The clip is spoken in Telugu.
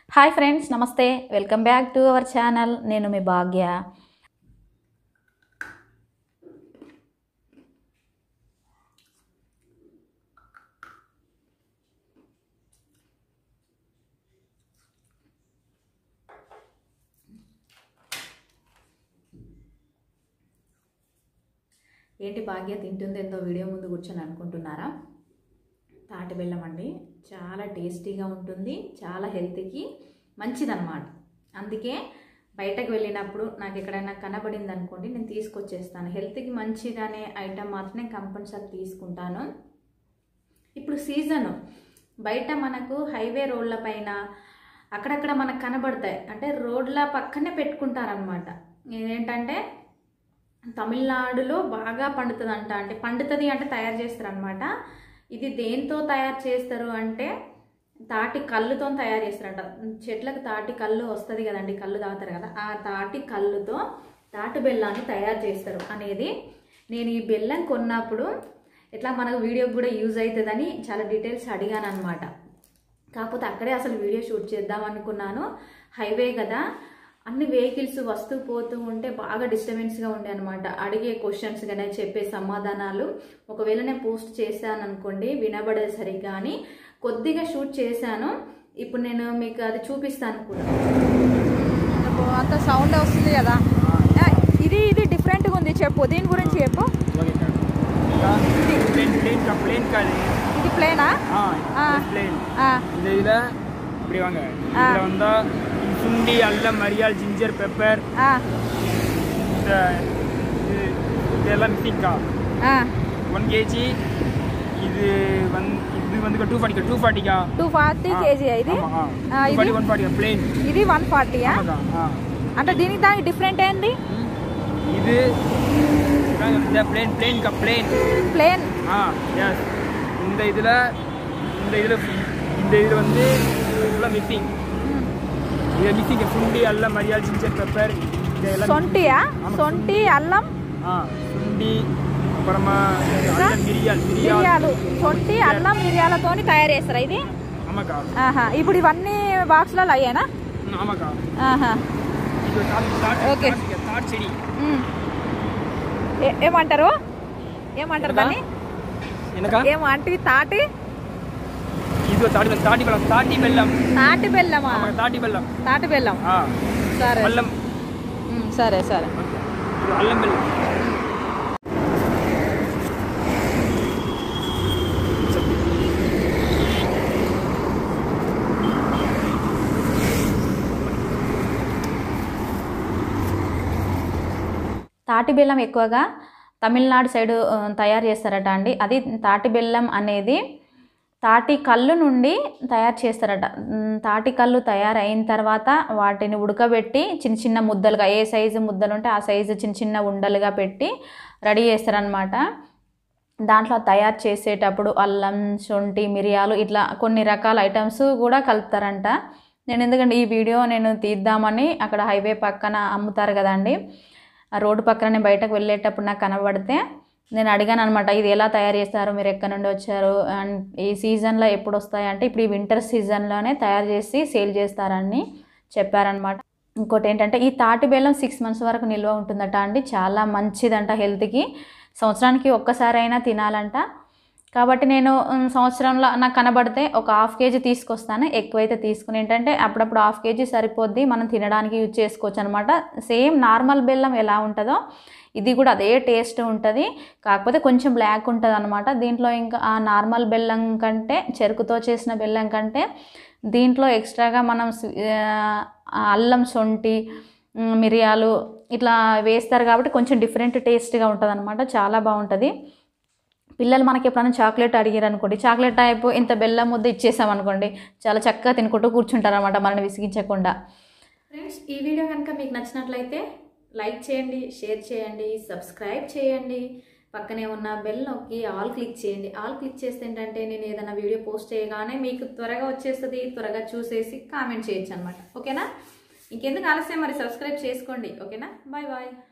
హాయ్ ఫ్రెండ్స్ నమస్తే welcome back to our channel నేను మీ భాగ్య ఏంటి భాగ్య తింటుందేందో వీడియో ముందు కూర్చొని అనుకుంటున్నారా తాటి బెల్లం అండి చాలా టేస్టీగా ఉంటుంది చాలా హెల్త్కి మంచిదన్నమాట అందుకే బయటకు వెళ్ళినప్పుడు నాకు ఎక్కడైనా కనబడింది అనుకోండి నేను తీసుకొచ్చేస్తాను హెల్త్కి మంచిదనే ఐటమ్ మాత్రమే కంపల్సరీ తీసుకుంటాను ఇప్పుడు సీజను బయట మనకు హైవే రోడ్ల పైన అక్కడక్కడ మనకు కనబడతాయి అంటే రోడ్ల పక్కనే పెట్టుకుంటారనమాట ఏంటంటే తమిళనాడులో బాగా పండుతుంది అంటే పండుతుంది అంటే తయారు చేస్తారు అనమాట ఇది దేంతో తయారు చేస్తారు అంటే తాటి కళ్ళుతో తయారు చేస్తారంట చెట్లకు తాటి కళ్ళు వస్తుంది కదండి కళ్ళు తాగుతారు కదా ఆ తాటి కళ్ళుతో తాటి బెల్లాన్ని తయారు చేస్తారు అనేది నేను ఈ బెల్లం కొన్నప్పుడు ఎట్లా మనకు వీడియోకి కూడా యూజ్ అవుతుందని చాలా డీటెయిల్స్ అడిగాను అనమాట కాకపోతే అక్కడే అసలు వీడియో షూట్ చేద్దాం అనుకున్నాను హైవే కదా అన్ని వెహికల్స్ వస్తూ పోతూ ఉంటే బాగా డిస్టర్బెన్స్గా ఉండే అనమాట అడిగే క్వశ్చన్స్ కానీ చెప్పే సమాధానాలు ఒకవేళ నేను పోస్ట్ చేశాను అనుకోండి వినబడేది సరిగ్గా అని కొద్దిగా షూట్ చేశాను ఇప్పుడు నేను మీకు అది చూపిస్తాను కూడా అబ్బో, అంత సౌండ్ వస్తుంది కదా ఆ, ఇది ఇది డిఫరెంట్గా ఉంది చెప్పు దీని గురించి చెప్పు ప్లేన్ ప్లేன் का प्लेन का ఇది ప్లేనా ஆ ஆ. பிளேன் ఆ, இந்த இதில் இப்படி வாங்க இதில் வந்தால் சுண்டி அல்லம் மரியாள் ஜிஞ்சர் பெப்பர் ఆ, இந்த இது இதெல்லாம் மிக்சிங்கா ఆ. ஒன் கேஜி இது வந்து இது வந்து டூ ஃபார்ட்டிக்கா டூ ஃபார்ட்டிக்கா టూ ఫార్టీ కేజీ ఇది ஆமாம் ఆ, டூ ఇది ஃபார்ட்டி ஒன் ஃபார்ட்டிக்கா பிளேன் ఇది వన్ ఫార్టీయా ஆமாக்கா ஆ అంటే దీనికి దానికి డిఫరెంట్ ఏంది இது இந்த பிளேன் பிளேன்க்கா பிளேன் ప్లేన్ ஆ எஸ் இந்த இதில் இந்த இதில் இந்த இதில் வந்து ஃபுல்லாக மிக்சிங் இது மிக்சிங் சுண்டி அல்லம் மரியாள் ஜிஞ்சர் பெப்பர் இதெல்லாம் సొంటియా ஆமா. సొంటి అల్లం ஆ சுண்டி அப்புறமா அல்லம் மிரியால் மிரியால் మిరియాలు సొంటి అల్లం మిరియాలతోని తయారు చేస్తారా ఇది ஆமாக்கா ఆహా ఇప్పుడు ఇవన్నీ బాక్స్లలో అయ్యానా ம், ஆமாக்கா ఆహా இது that that Okay. That that செடி ఉమ్. ఏ- ఏమంటారు ఏమంటారు என்னக்கா? దాన్ని என்னக்கா ఏమో అంటే తాటి இது தாட்டி தாட்டி பழம் தாட்டி வெல்லம் తాటి బెల్లమా ஆமாம் தாட்டி வெல்லம் తాటి బెల్లం ஆ సరే அல்லம் ఉమ్, సరే సరే இது அல்லம் வெல்லம் తాటి బెల్లం ఎక్కువగా తమిళనాడు సైడ్ ఆ, తయారు చేస్తారట అండి అది తాటి బెల్లం అనేది తాటి కళ్ళు నుండి తయారు చేస్తారట ఉమ్, తాటి కళ్ళు తయారైన తర్వాత వాటిని ఉడకబెట్టి చిన్న చిన్న ముద్దలుగా ఏ సైజు ముద్దలు ఉంటే ఆ సైజు చిన్న చిన్న ఉండలుగా పెట్టి రెడీ చేస్తారనమాట దాంట్లో తయారు చేసేటప్పుడు అల్లం శొంఠి మిరియాలు ఇట్లా కొన్ని రకాల ఐటమ్స్ కూడా కలుపుతారంట నేను ఎందుకంటే ఈ వీడియో నేను తీద్దామని అక్కడ హైవే పక్కన అమ్ముతారు కదండి ఆ రోడ్డు పక్కన బయటకు వెళ్ళేటప్పుడు నాకు కనబడితే నేను అడిగాను అనమాట ఇది ఎలా తయారు చేస్తారు మీరు ఎక్కడి నుండి వచ్చారు అండ్ ఈ సీజన్లో ఎప్పుడు వస్తాయి అంటే ఇప్పుడు ఈ వింటర్ సీజన్లోనే తయారు చేసి సేల్ చేస్తారని చెప్పారనమాట ఇంకోటి ఏంటంటే ఈ తాటి బెల్లం సిక్స్ మంత్స్ వరకు నిల్వ ఉంటుందట అండి చాలా మంచిదంట హెల్త్కి సంవత్సరానికి ఒక్కసారి అయినా తినాలంట కాబట్టి నేను ఉమ్, సంవత్సరంలో నాకు కనబడితే ఒక హాఫ్ కేజీ తీసుకొస్తాను ఎక్కువైతే తీసుకుని ఏంటంటే అప్పుడప్పుడు హాఫ్ కేజీ సరిపోద్ది మనం తినడానికి యూజ్ చేసుకోవచ్చు అనమాట సేమ్ నార్మల్ బెల్లం ఎలా ఉంటుందో ఇది కూడా అదే టేస్ట్ ఉంటుంది కాకపోతే కొంచెం బ్లాక్ ఉంటుంది అనమాట దీంట్లో ఇంకా ఆ నార్మల్ బెల్లం కంటే చెరుకుతో చేసిన బెల్లం కంటే దీంట్లో ఎక్స్ట్రాగా మనం స్వీ- ఆ, అల్లం శొంఠి ఉమ్, మిరియాలు ఇట్లా వేస్తారు కాబట్టి కొంచెం డిఫరెంట్ టేస్ట్గా ఉంటుంది అనమాట చాలా బాగుంటుంది పిల్లలు మనకి ఎప్పుడైనా చాక్లెట్ అడిగారు అనుకోండి చాక్లెట్ టైప్ ఇంత బెల్లం ముద్ద ఇచ్చేసాం అనుకోండి చాలా చక్కగా తినుకుంటూ కూర్చుంటారు అనమాట మనల్ని విసిగించకుండా ఫ్రెండ్స్ ఈ వీడియో కనుక మీకు నచ్చినట్లయితే లైక్ చేయండి షేర్ చేయండి సబ్స్క్రైబ్ చేయండి పక్కనే ఉన్న బెల్ నొక్కి ఆల్ క్లిక్ చేయండి ఆల్ క్లిక్ చేస్తే ఏంటంటే నేను ఏదైనా వీడియో పోస్ట్ చేయగానే మీకు త్వరగా వచ్చేస్తుంది త్వరగా చూసేసి కామెంట్ చేయొచ్చు అనమాట ఓకేనా ఇంకెందుకు ఆలస్యం మరి సబ్స్క్రైబ్ చేసుకోండి ఓకేనా బాయ్ బాయ్